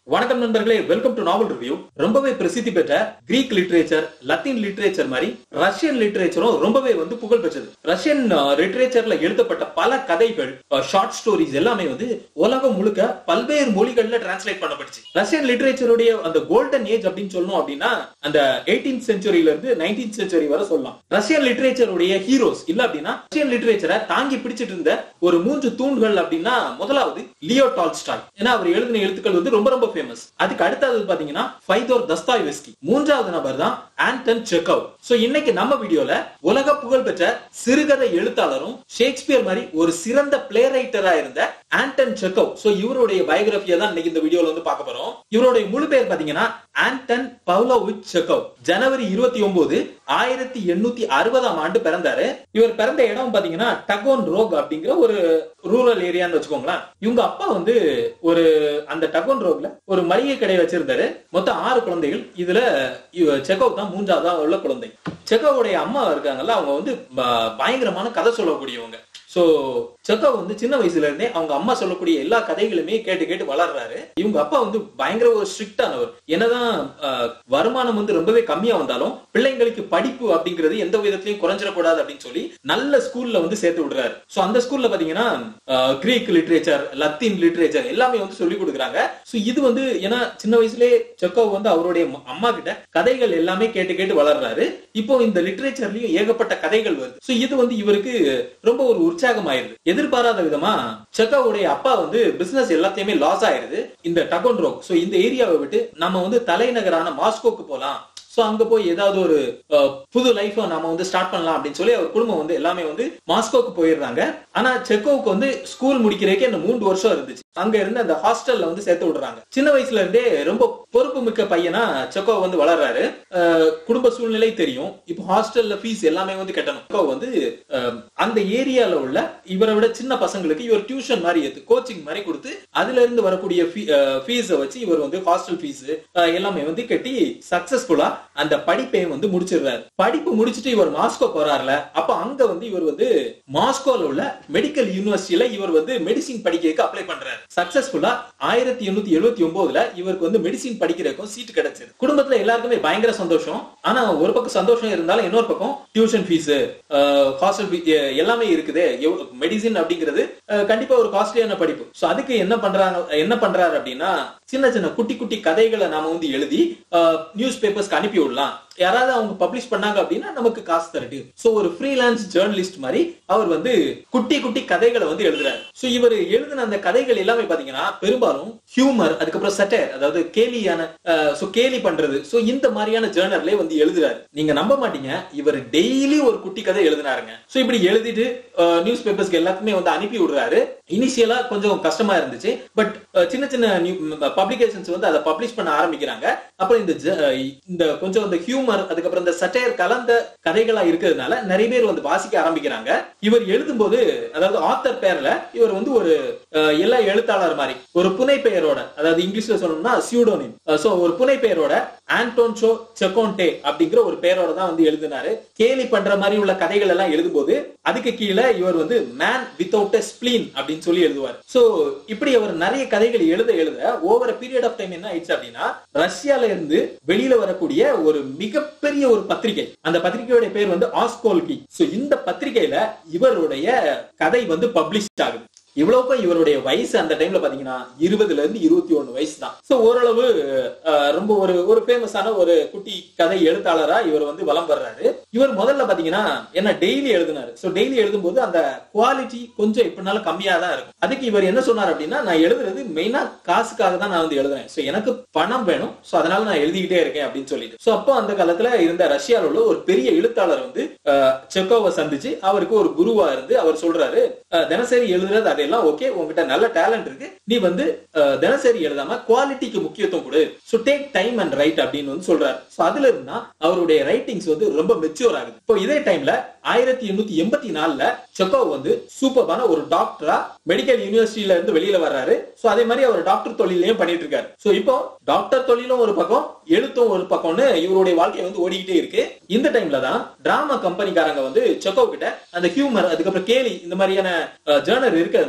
வணக்கம் நண்பர்களே welcome to novel review ரொம்பவே பிரசித்தி பெற்ற கிரீக் லிட்ரேச்சர் லத்தீன் லிட்ரேச்சர் மாதிரி ரஷ்யன் லிட்ரேச்சரும் ரொம்பவே வந்து புகழ் பெற்றது ரஷ்யன் லிட்ரேச்சர்ல எழுதப்பட்ட பல கதைகள் ஷார்ட் ஸ்டோரிஸ் எல்லாமே வந்து உலகம் முழுக்க பல்வேறு மொழிகள்ல டிரான்ஸ்லேட் பண்ணப்பட்டுச்சு ரஷ்யன் லிட்ரேச்சருடைய அந்த கோல்டன் ஏஜ் அப்படின்னு சொல்லணும் அப்படின்னா அந்த எயிட்டீன் செஞ்சுரியில இருந்து நைன்டீன் செஞ்சுரி வரை சொல்லலாம் ரஷ்யன் லிட்ரேச்சருடைய ஹீரோஸ் இல்ல அப்படின்னா ரஷ்யன் லிட்ரேச்சரை தாங்கி பிடிச்சிட்டு இருந்த ஒரு மூன்று தூண்கள் அப்படின்னா முதலாவது லியோ டால்ஸ்டாய் ஏன்னா அவர் எழுதின எழுத்துக்கள் வந்து ரொம்ப ரொம்ப ஃபேமஸ் அதுக்கு அடுத்தது பாத்தீங்கன்னா ஃபைதோர் தஸ்தாய்வெஸ்கி மூன்றாவது நபர் தான் ஆண்டன் செக்கவ் சோ இன்னைக்கு நம்ம வீடியோல உலக புகழ் பெற்ற சிறுகதை எழுத்தாளரும் ஷேக்ஸ்பியர் மாதிரி ஒரு சிறந்த பிளே ரைட்டரா இருந்த ஆண்டன் செக்கவ் சோ இவருடைய பயோகிராஃபியை தான் இன்னைக்கு இந்த வீடியோல வந்து பார்க்க போறோம் இவருடைய முழு பேர் பாத்தீங்கன்னா ஆண்டன் பவ்லோவிச் செக்கவ் ஜனவரி இருபத்தி ஒன்பது ஆயிரத்தி எண்ணூத்தி அறுபதாம் ஆண்டு பிறந்தாரு இவர் பிறந்த இடம் பாத்தீங்கன்னா டகோன் ரோக் அப்படிங்கிற ஒரு ரூரல் ஏரியான்னு வச்சுக்கோங்களேன் இவங்க அப்பா வந்து ஒரு அந்த டகோன் ரோக்ல ஒரு மளிகை கடை வச்சிருந்தாரு மொத்தம் ஆறு குழந்தைகள் இதுல இவ- செக்கோவ் தான் மூன்றாவதா உள்ள குழந்தை செக்கோவுடைய அம்மா இருக்காங்கல்ல அவங்க வந்து ப- பயங்கரமான கதை சொல்லக்கூடியவங்க சோ செக்கோவ் வந்து சின்ன வயசுல இருந்தே அவங்க அம்மா சொல்லக்கூடிய எல்லா கதைகளுமே கேட்டு கேட்டு வளர்றாரு இவங்க அப்பா வந்து பயங்கர ஒரு ஸ்ட்ரிக்டானவர் என்னதான் அஹ், வருமானம் வந்து ரொம்பவே கம்மியா வந்தாலும் பிள்ளைங்களுக்கு படிப்பு அப்படிங்கிறது எந்த விதத்திலையும் குறைஞ்சிடக்கூடாது அப்படின்னு சொல்லி நல்ல ஸ்கூல்ல வந்து சேர்த்து விடுறாரு சோ அந்த ஸ்கூல்ல பாத்தீங்கன்னா அஹ், கிரீக் லிட்ரேச்சர் லத்தீன் லிட்ரேச்சர் எல்லாமே வந்து சொல்லி கொடுக்குறாங்க சோ இது வந்து ஏன்னா சின்ன வயசுலயே செக்கோவ் வந்து அவருடைய ம- அம்மா கிட்ட கதைகள் எல்லாமே கேட்டு கேட்டு வளர்றாரு இப்போ இந்த லிட்ரேச்சர்லயும் ஏகப்பட்ட கதைகள் வருது சோ இது வந்து இவருக்கு ரொம்ப ஒரு உற்சாகம் ஆயிருது எதிர்பாராத விதமா செக்கோவுடைய அப்பா வந்து பிசினஸ் எல்லாத்தையுமே லாஸ் ஆயிருது இந்த டகோன் ரோக் சோ இந்த ஏரியாவை விட்டு நம்ம வந்து தலைநகரான மாஸ்கோக்கு போலாம் சோ அங்க போய் ஏதாவது ஒரு அஹ், புது லைஃப நாம வந்து ஸ்டார்ட் பண்ணலாம் அப்படின்னு சொல்லி அவர் குடும்பம் வந்து எல்லாமே வந்து மாஸ்கோக்கு போயிடுறாங்க ஆனா செக்கோவுக்கு வந்து ஸ்கூல் முடிக்கிறதுக்கே இந்த மூன்று வருஷம் இருந்துச்சு அங்க இருந்து அந்த ஹாஸ்டல்ல வந்து சேர்த்து விடுறாங்க சின்ன வயசுல இருந்தே ரொம்ப பொறுப்பு மிக்க பையனா செக்கோ வந்து வளர்றாரு அஹ், குடும்ப சூழ்நிலை தெரியும் இப்போ ஹாஸ்டல்ல ஃபீஸ் எல்லாமே வந்து கட்டணும் செக்கோ வந்து அஹ், அந்த ஏரியால உள்ள இவரை விட சின்ன பசங்களுக்கு இவர் டியூஷன் மாதிரி ஏத்து கோச்சிங் மாதிரி கொடுத்து அதுல இருந்து வரக்கூடிய ஃபீஸை வச்சு இவர் வந்து ஹாஸ்டல் ஃபீஸ் எல்லாமே வந்து கட்டி சக்சஸ்ஃபுல்லா அந்த படிப்பையும் வந்து முடிச்சிடுறாரு படிப்பு முடிச்சிட்டு இவர் மாஸ்கோ போறாருல அப்ப அங்க வந்து இவர் வந்து மாஸ்கோல உள்ள மெடிக்கல் யூனிவர்சிட்டியில இவர் வந்து மெடிசின் படிக்கிறதுக்கு அப்ளை பண்றாரு சக்சஸ்ஃபுல்லா ஆயிரத்தி எண்ணூத்தி எழுபத்தி ஒன்பதுல இவருக்கு வந்து மெடிசின் படிக்கிறதுக்கும் சீட் கிடைச்சது குடும்பத்துல எல்லாருக்குமே பயங்கர சந்தோஷம் ஆனா ஒரு பக்கம் சந்தோஷம் இருந்தாலும் இன்னொரு பக்கம் டியூஷன் ஃபீஸ் ஹாஸ்டல் எல்லாமே இருக்குது மெடிசின் அப்படிங்கிறது அஹ், கண்டிப்பா ஒரு காஸ்ட்லியான படிப்பு சோ அதுக்கு என்ன பண்றாங்க என்ன பண்றாரு அப்படின்னா சின்ன சின்ன குட்டி குட்டி கதைகளை நாம வந்து எழுதி நியூஸ் பேப்பர்ஸ்க்கு அனுப்பி விடலாம் யாராவது அவங்க பப்ளிஷ் பண்ணாங்க அப்படின்னா நமக்கு காசு தரட்டு சோ ஒரு ஃப்ரீலான்ஸ் ஜேர்னலிஸ்ட் மாதிரி அவர் வந்து குட்டி குட்டி கதைகளை வந்து எழுதுறாரு சோ இவர் எழுதின அந்த கதைகள் எல்லாமே பாத்தீங்கன்னா பெரும்பாலும் ஹியூமர் அதுக்கப்புறம் சட்டர் அதாவது கேலியான சோ கேலி பண்றது சோ இந்த மாதிரியான ஜேர்னல்லே வந்து எழுதுறாரு நீங்க நம்ப மாட்டீங்க இவர் டெய்லி ஒரு குட்டி கதை எழுதினாருங்க சோ இப்படி எழுதிட்டு நியூஸ் பேப்பர்ஸ்க்கு எல்லாத்துக்குமே வந்து அனுப்பி விடுறாரு இனிஷியலா கொஞ்சம் கஷ்டமா இருந்துச்சு பட் சின்ன சின்ன பப்ளிகேஷன்ஸ் வந்து அதை பப்ளிஷ் பண்ண ஆரம்பிக்கிறாங்க அப்புறம் இந்த ஜ- அஹ் இந்த கொஞ்சம் இந்த ஹியூமர் அதுக்கப்புறம் இந்த சட்டையர் கலந்த கதைகளா இருக்கிறதுனால நிறைய பேர் வந்து வாசிக்க ஆரம்பிக்கிறாங்க இவர் எழுதும்போது அதாவது ஆத்தர் பேர்ல இவர் வந்து ஒரு அஹ், எல்லா எழுத்தாளர் மாதிரி ஒரு புனை பெயரோட அதாவது இங்கிலீஷ்ல சொல்லணும்னா சியூடோனிம் சோ ஒரு புனை பெயரோட ஆண்டோன்சோ செக்கோன்டே அப்படிங்கிற ஒரு பெயரோட தான் வந்து எழுதினாரு கேலி பண்ற மாதிரி உள்ள கதைகள் எல்லாம் எழுதும்போது அதுக்கு கீழே இவர் வந்து மேன் வித்தவுட் ஸ்பிளீன் அப்படின்னு சொல்லி எழுதுவார் சோ இப்படி அவர் நிறைய கதைகள் எழுத எழுத ஓவர் பீரியட் ஆஃப் டைம் என்ன ஆயிடுச்சு அப்படின்னா ரஷ்யால இருந்து வெளியில வரக்கூடிய ஒரு மிகப்பெரிய ஒரு பத்திரிகை அந்த பத்திரிகையோட பேர் வந்து ஆஸ்கோல்கி சோ இந்த பத்திரிகையில இவருடைய கதை வந்து பப்ளிஷ் ஆகுது இவ்வளவுக்கும் இவருடைய வயசு அந்த டைம்ல பாத்தீங்கன்னா இருபதுல இருந்து இருபத்தி ஒண்ணு வயசு தான் சோ ஓரளவு அஹ், ரொம்ப ஒரு ஒரு ஃபேமஸான ஒரு குட்டி கதை எழுத்தாளரா இவர் வந்து வலம் வர்றாரு இவர் முதல்ல பாத்தீங்கன்னா என்ன டெய்லி எழுதினாரு சோ டெய்லி எழுதும்போது அந்த குவாலிட்டி கொஞ்சம் எப்படினாலும் கம்மியா தான் இருக்கும் அதுக்கு இவர் என்ன சொன்னார் அப்படின்னா நான் எழுதுறது மெயினா காசுக்காக தான் நான் வந்து எழுதுறேன் சோ எனக்கு பணம் வேணும் சோ அதனால நான் எழுதிக்கிட்டே இருக்கேன் அப்படின்னு சொல்லிட்டு சோ அப்போ அந்த காலத்துல இருந்த ரஷ்யால உள்ள ஒரு பெரிய எழுத்தாளர் வந்து அஹ், செக்கோவை சந்திச்சு அவருக்கு ஒரு குருவா இருந்து அவர் சொல்றாரு அஹ், தினசரி எழுதுறது அதெல்லாம் ஓகே உங்ககிட்ட நல்ல டேலண்ட் இருக்கு நீ வந்து அஹ், தினசரி எழுதாம குவாலிட்டிக்கு முக்கியத்துவம் கொடு so take time and write அப்படின்னு வந்து சொல்றாரு ஸோ அதுல இருந்தா அவருடைய ரைட்டிங்ஸ் வந்து ரொம்ப மெச்சூர் ஆகுது இப்போ இதே டைம்ல ஆயிரத்தி எண்ணூத்தி எண்பத்தி நாலுல செக்கோவ் வந்து சூப்பரான ஒரு டாக்டரா மெடிக்கல் யூனிவர்சிட்டியில இருந்து வெளியில வர்றாரு சோ அதே மாதிரி அவர் டாக்டர் தொழிலையும் பண்ணிட்டு இருக்காரு சோ இப்போ டாக்டர் தொழிலும் ஒரு பக்கம் எழுத்தும் ஒரு பக்கம்னு இவருடைய வாழ்க்கை வந்து ஓடிக்கிட்டே இருக்கு இந்த டைம்ல தான் டிராமா கம்பெனிக்காரங்க வந்து செக்கோவ் கிட்ட அந்த ஹியூமர் அதுக்கப்புறம் கேலி இந்த மாதிரியான ஜேர்னர் இருக்கிறதுனால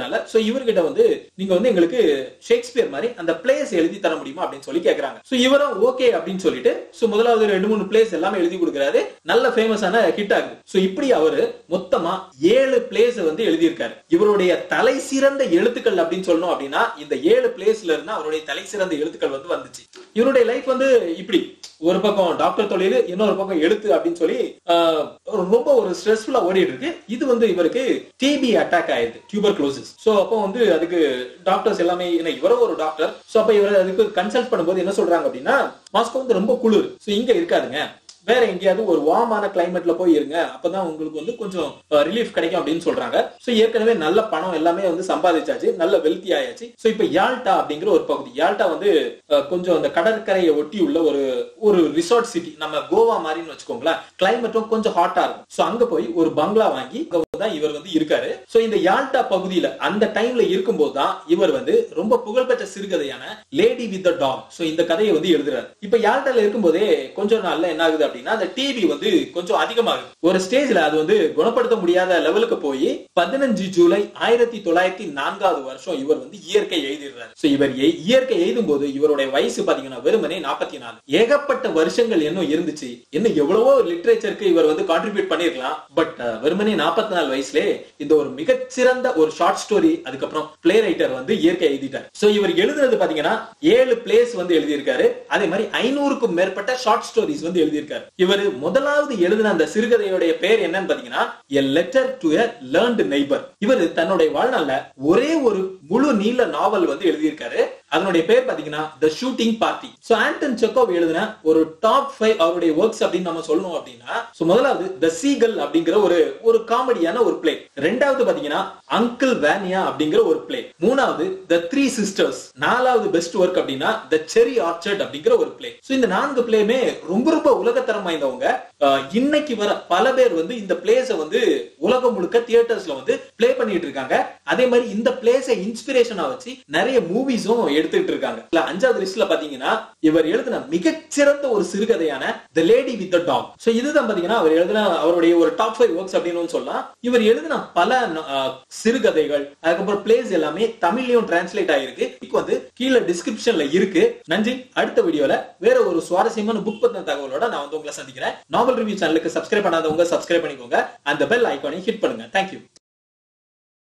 இருக்கிறதுனால சோ இவர்கிட்ட வந்து நீங்க வந்து எங்களுக்கு ஷேக்ஸ்பியர் மாதிரி அந்த பிளேஸ் எழுதி தர முடியுமா அப்படின்னு சொல்லி கேக்குறாங்க சோ இவரும் ஓகே அப்படின்னு சொல்லிட்டு சோ முதலாவது ரெண்டு மூணு பிளேஸ் எல்லாமே எழுதி கொடுக்குறாரு நல்ல ஃபேமஸான ஹிட் ஆகுது சோ இப்படி அவரு மொத்தமா ஏழு பிளேஸ் வந்து எழுதியிருக்காரு இவருடைய தலை சிறந்த எழுத்துக்கள் அப்படின்னு சொல்லணும் அப்படின்னா இந்த ஏழு பிளேஸ்ல இருந்து அவருடைய தலை சிறந்த எழுத்துக்கள் வந்து வந்துச்சு இவருடைய லைஃப் வந்து இப்படி ஒரு பக்கம் டாக்டர் தொழில் இன்னொரு பக்கம் எழுத்து அப்படின்னு சொல்லி ஆஹ், ரொம்ப ஒரு ஸ்ட்ரெஸ்ஃபுல்லா ஓடிட்டு இருக்கு இது வந்து இவருக்கு டிபி அட்டாக் ஆயிடுது டியூபர் க்ளோசிஸ் சோ அப்போ வந்து அதுக்கு டாக்டர்ஸ் எல்லாமே என்ன இவரும் ஒரு டாக்டர் சோ அப்ப இவர் அதுக்கு கன்சல்ட் பண்ணும்போது என்ன சொல்றாங்க அப்படின்னா மாஸ்கோ வந்து ரொம்ப குளிர் சோ இங்க இருக்காதுங்க வேற எங்கேயாவது ஒரு வார்மான கிளைமேட்ல போய் இருங்க அப்பதான் உங்களுக்கு வந்து கொஞ்சம் ரிலீஃப் கிடைக்கும் அப்படின்னு சொல்றாங்க சோ ஏற்கனவே நல்ல பணம் எல்லாமே வந்து சம்பாதிச்சாச்சு நல்ல வெல்த்தி ஆயாச்சு சோ இப்ப யால்டா அப்படிங்கிற ஒரு பகுதி யால்டா வந்து அஹ், கொஞ்சம் அந்த கடற்கரையை ஒட்டி உள்ள ஒரு ஒரு ரிசார்ட் சிட்டி நம்ம கோவா மாதிரின்னு வச்சுக்கோங்களேன் கிளைமேட்டும் கொஞ்சம் ஹாட்டா இருக்கும் சோ அங்க போய் ஒரு பங்களா வாங்கி அங்க தான் இவர் வந்து இருக்காரு சோ இந்த யால்டா பகுதியில அந்த டைம்ல இருக்கும்போது தான் இவர் வந்து ரொம்ப புகழ்பெற்ற சிறுகதையான lady with the dog so இந்த கதையை வந்து எழுதுறாரு இப்ப யால்டால இருக்கும்போதே கொஞ்ச நாள்ல என்ன ஆகுது அப்படின்னா அந்த டிவி வந்து கொஞ்சம் அதிகமாகுது ஒரு ஸ்டேஜ்ல அது வந்து குணப்படுத்த முடியாத லெவலுக்கு போய் பதினஞ்சு ஜூலை ஆயிரத்தி தொள்ளாயிரத்தி நான்காவது வருஷம் இவர் வந்து இயற்கை எழுதிடுறாரு சோ இவர் எ- இயற்கை எழுதும் போது இவருடைய வயசு பாத்தீங்கன்னா வெறுமனே நாற்பத்தி நாலு ஏகப்பட்ட வருஷங்கள் இன்னும் இருந்துச்சு இன்னும் எவ்வளவோ லிட்ரேச்சருக்கு இவர் வந்து கான்ட்ரிபியூட் பண்ணிருக்கலாம் பட் வெறுமனே நாற்பத்தி நாலு வயசுலே இந்த ஒரு மிகச்சிறந்த ஒரு ஷார்ட் ஸ்டோரி அதுக்கப்புறம் பிளே ரைட்டர் வந்து இயற்கை எழுதிட்டார் சோ இவர் எழுதுனது பாத்தீங்கன்னா ஏழு பிளேஸ் வந்து எழுதியிருக்காரு அதே மாதிரி ஐநூறுக்கும் மேற்பட்ட ஷார்ட் ஸ்டோரிஸ் வந்து எழுதியிருக்காரு இவர் முதலாவது எழுதின அந்த சிறுகதையுடைய பேர் என்னன்னு பாத்தீங்கன்னா a letter to a learned neighbour இவர் தன்னுடைய வாழ்நாள்ல ஒரே ஒரு முழு நீள நாவல் வந்து எழுதியிருக்காரு அதனுடைய பேர் பாத்தீங்கன்னா the shooting party so Anton Chekhov எழுதின ஒரு டாப் ஃபைவ் அவருடைய ஒர்க்ஸ் அப்படின்னு நம்ம சொல்லணும் அப்படின்னா சோ முதலாவது த சீகல் அப்படிங்கிற ஒரு ஒரு காமெடியான ஒரு பிளே ரெண்டாவது பாத்தீங்கன்னா அங்கிள் வேனியா அப்படிங்கிற ஒரு பிளே மூணாவது த த்ரீ சிஸ்டர்ஸ் நாலாவது பெஸ்ட் ஒர்க் அப்படின்னா த செரி ஆர்ச்சர்ட் அப்படிங்கிற ஒரு பிளே சோ இந்த நான்கு பிளேமே ரொம்ப ரொம்ப உலகத்தரம் வாய்ந்தவங்க அஹ், இன்னைக்கு வர பல பேர் வந்து இந்த பிளேஸ வந்து உலகம் முழுக்க தியேட்டர்ஸ்ல வந்து ப்ளே பண்ணிட்டு இருக்காங்க அதே மாதிரி இந்த பிளேஸை இன்ஸ்பிரேஷனா வச்சு நிறைய மூவிஸும் எடுத்துட்டு இருக்காங்க இல்ல அஞ்சாவது லிஸ்ட்ல பாத்தீங்கன்னா இவர் எழுதின மிகச்சிறந்த ஒரு சிறுகதையான the lady with the dog so இதுதான் பாத்தீங்கன்னா அவர் எழுதின அவருடைய ஒரு டாப் ஃபைவ் ஒர்க்ஸ் அப்படின்னு சொல்லலாம் இவர் எழுதின பல அஹ், சிறுகதைகள் அதுக்கப்புறம் பிளேஸ் எல்லாமே தமிழ்லயும் டிரான்ஸ்லேட் ஆயிருக்கு இதுக்கு வந்து கீழே டிஸ்கிரிப்ஷன்ல இருக்கு நன்றி அடுத்த வீடியோல வேற ஒரு சுவாரஸ்யமான புக் பத்தின தகவலோட நான் வந்து உங்களை சந்திக்கிறேன் நாவல் ரிவ்யூ சேனலுக்கு சப்ஸ்கிரைப் பண்ணாதவங்க சப்ஸ்கிரைப் பண்ணிக்கோங்க அந்த பெல் ஐகானை ஹிட் பண்ணுங்க தேங்க்யூ